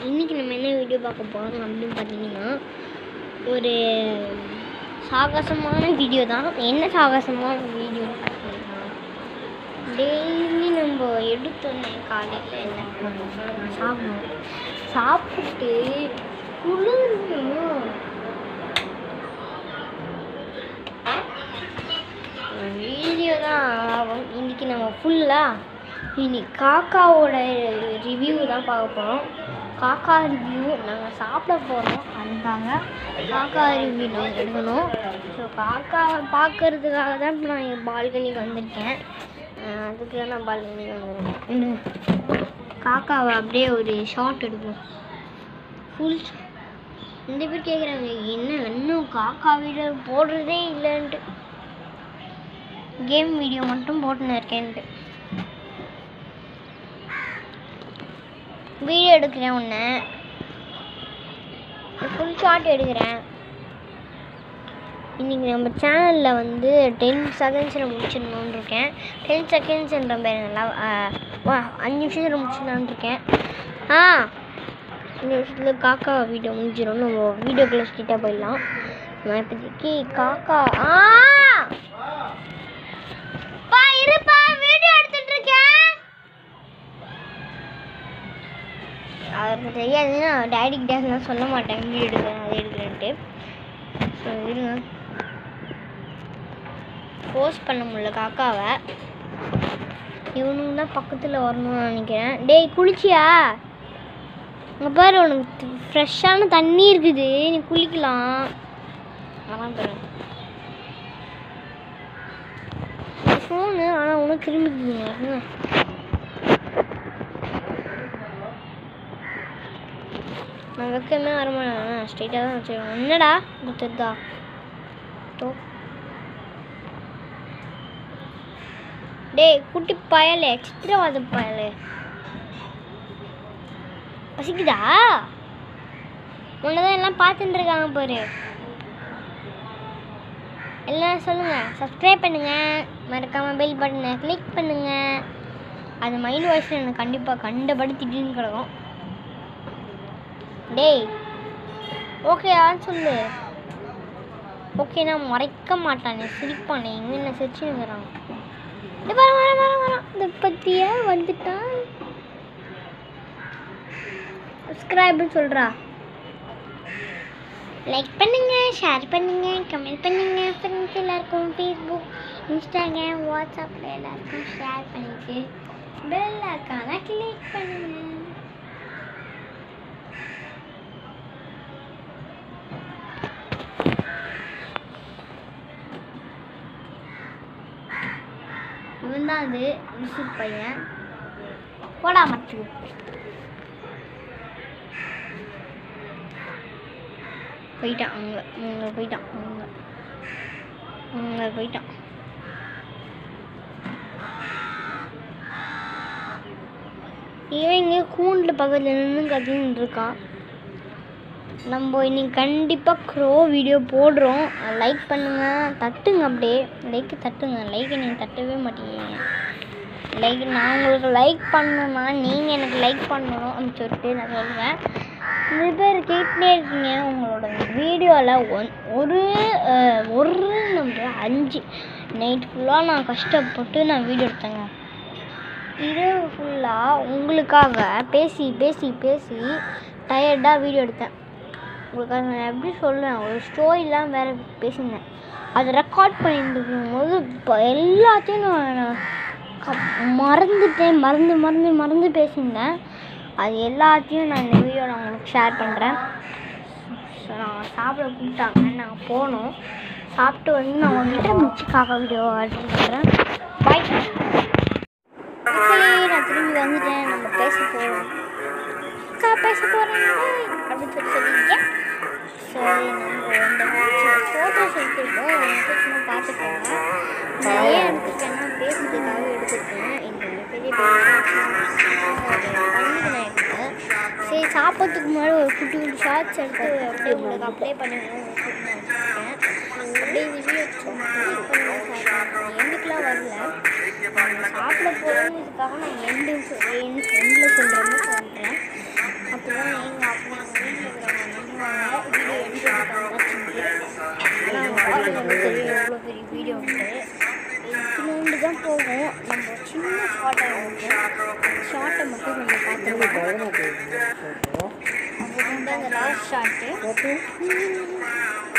இன்றைக்கி நம்ம என்ன வீடியோ பார்க்க போகிறோம் அப்படின்னு பார்த்தீங்கன்னா ஒரு சாகசமான வீடியோ தான் என்ன சாகசமான வீடியோன்னு பார்த்தீங்கன்னா டெய்லி நம்ம எடுத்தோன்னே காலையில் என்ன பண்ணணும் சாப்பிடணும் சாப்பிட்டு குளிரணும் வீடியோ தான் ஆகும் இன்னைக்கு நம்ம ஃபுல்லாக இன்னைக்கு காக்காவோட ரிவ்யூ தான் பார்க்க போகிறோம் காக்கா ரிவ்யூ நாங்கள் சாப்பிட போகிறோம் அதுக்காக காக்கா ரிவ்யூ நாங்கள் எடுக்கணும் ஸோ காக்கா பார்க்கறதுக்காக தான் இப்போ நான் என் பால்கனிக்கு வந்திருக்கேன் அஹ் அதுக்கு தான் நான் பால்கனிக்கு வந்திருக்கேன் இன்னும் காக்காவை அப்படியே ஒரு ஷார்ட் எடுப்போம் ஃபுல் இந்த பேர் கேட்குறாங்க என்ன இன்னும் காக்கா வீடியோ போடுறதே இல்லைன்ட்டு கேம் வீடியோ மட்டும் போட்டுன்னு இருக்கேன்ட்டு வீடியோ எடுக்கிறேன் உன்னை ஃபுல் ஷாட் எடுக்கிறேன் இன்றைக்கி நம்ம சேனலில் வந்து டென் செகண்ட்ஸில் முடிச்சிடணுன்னு இருக்கேன் டென் செகண்ட்ஸ்ன்ற பேர் நல்லா அஞ்சு நிமிஷத்தில் முடிச்சிடலான்னு இருக்கேன் ஆ இந்த விஷயத்தில் காக்கா வீடியோ முடிஞ்சிடும் நம்ம வீடியோக்குள்ளே ஸ்ட்ரிக்டாக போயிடலாம் நான் இப்போதைக்கு காக்கா ஆ பா இருப்பா வீடியோ எடுத்துட்டு இருக்கேன் அவருக்கு தெரியாதுன்னா டேடி கிட்ட சொல்ல மாட்டேன் வீடியோ எடுக்கிறேன் அது எடுக்கிறேன்ட்டு ஸோ இருங்க போஸ்ட் பண்ண முடியல காக்காவை இவனுங்க தான் பக்கத்தில் வரணும்னு நினைக்கிறேன் டேய் குளிச்சியா அங்கே பாரு உனக்கு ஃப்ரெஷ்ஷான தண்ணி இருக்குது நீ குளிக்கலாம் அதான் பாரு ஃபோனு ஆனால் உனக்கு திரும்பிக்குங்க நான் வெக்கமே வரமாட்டேன் ஸ்ட்ரெயிட்டாக தான் வச்சுருக்கேன் என்னடா குத்துதா தோ டேய் குட்டி பயலே சித்திரவாத பயலே பசிக்குதா உன்னதான் எல்லாம் பார்த்துட்டு இருக்காங்க பாரு எல்லாம் சொல்லுங்கள் சப்ஸ்கிரைப் பண்ணுங்கள் மறக்காமல் பெல் பட்டனை கிளிக் பண்ணுங்கள் அது மைண்ட் வாய்ஸில் எனக்கு கண்டிப்பாக கண்டபடி திடீர்னு கிடக்கும் டேய் ஓகேயான்னு சொல்லு ஓகே நான் மறைக்க மாட்டானே சிரிப்பானே எங்கே என்ன சிரிச்சுங்கிறான் இந்த வர வர வர வர இந்த பற்றியா வந்துட்டான் சப்ஸ்கிரைப்னு சொல்கிறா லைக் பண்ணுங்க ஷேர் பண்ணுங்க கமெண்ட் பண்ணுங்க ஃப்ரெண்ட்ஸ் எல்லாருக்கும் ஃபேஸ்புக் இன்ஸ்டாகிராம் வாட்ஸ்அப்பில் எல்லாருக்கும் ஷேர் பண்ணிட்டு பெல் ஐக்கான கிளிக் பண்ணுங்க இவன் தான் அது விசிட் பையன் போடா மட்டு போயிட்டான் அங்கே அங்கே போயிட்டான் அங்கே அங்கே போயிட்டான் இவன் இங்கே கூண்டில் பக்கத்தில் நின்று கத்தின்னு இருக்கான் நம்ம இன்னைக்கு கண்டிப்பாக க்ரோ வீடியோ போடுறோம் லைக் பண்ணுங்கள் தட்டுங்க அப்படியே லைக் தட்டுங்க லைக் நீங்கள் தட்டவே மாட்டேங்கிறீங்க லைக் நான் உங்களுக்கு லைக் பண்ணணும்னா நீங்கள் எனக்கு லைக் பண்ணணும் அப்படின்னு சொல்லிட்டு நான் சொல்லுவேன் நிறைய பேர் கேட்டுட்டே இருக்கீங்க உங்களோட வீடியோவில் ஒன் ஒரு அஹ், ஒரு நம்பர் அஞ்சு நைட் ஃபுல்லாக நான் கஷ்டப்பட்டு நான் வீடியோ எடுத்தேங்க இரவு ஃபுல்லாக உங்களுக்காக பேசி பேசி பேசி டயர்டாக வீடியோ எடுத்தேன் உங்களுக்காக நான் எப்படி சொல்லுவேன் ஒரு ஸ்டோரிலாம் வேறு பேசியிருந்தேன் அதை ரெக்கார்ட் பண்ணிட்டு இருக்கும்போது இப்போ எல்லாத்தையும் நான் நான் க- மறந்துட்டேன் மறந்து மறந்து மறந்து பேசியிருந்தேன் அது எல்லாத்தையும் நான் இந்த வீடியோவில் உங்களுக்கு ஷேர் பண்ணுறேன் ஸோ நான் சாப்பிட கூப்பிட்டாங்க நாங்கள் போனோம் சாப்பிட்டு வந்து நான் உங்ககிட்ட மிச்சி காக்கா வீடியோ ஆர்டர் பண்ணுறேன் பாய் நான் திரும்பி வந்துட்டேன் நம்ம பேச போகிறோம் அக்கா பேச போகிறேன் அப்படின்னு சொல்லி சொல்லியிருக்கேன் சரி நம்ம இந்த ஃபோட்டோஸ் எடுத்துருக்கோம் எனக்கு சும்மா பார்த்துக்கோங்க நிறைய எடுத்துருக்கேன்னா பேசுறதுக்காக எடுத்துருக்கேன் இந்த பெரிய பெரிய பண்ணிட்டு நான் எடுத்தேன் சரி சாப்பிட்றதுக்கு முன்னாடி ஒரு குட்டி குட்டி ஷார்ட்ஸ் எடுத்து அப்படியே உங்களுக்கு அப்ளை பண்ணிடுவோம் அப்படியே வீடியோ எண்டுக்கெலாம் வரல நம்ம சாப்பிட போகிறோங்கிறதுக்காக நான் எண்டு எண்டில் சொல்கிறேன்னு சொல்கிறேன் அப்போ தான் எங்கள் பார்த்துக்கலாம் பரதநாட்டியம் அப்புறம் இந்த லாஸ்ட் ஷாட்டு பார்த்து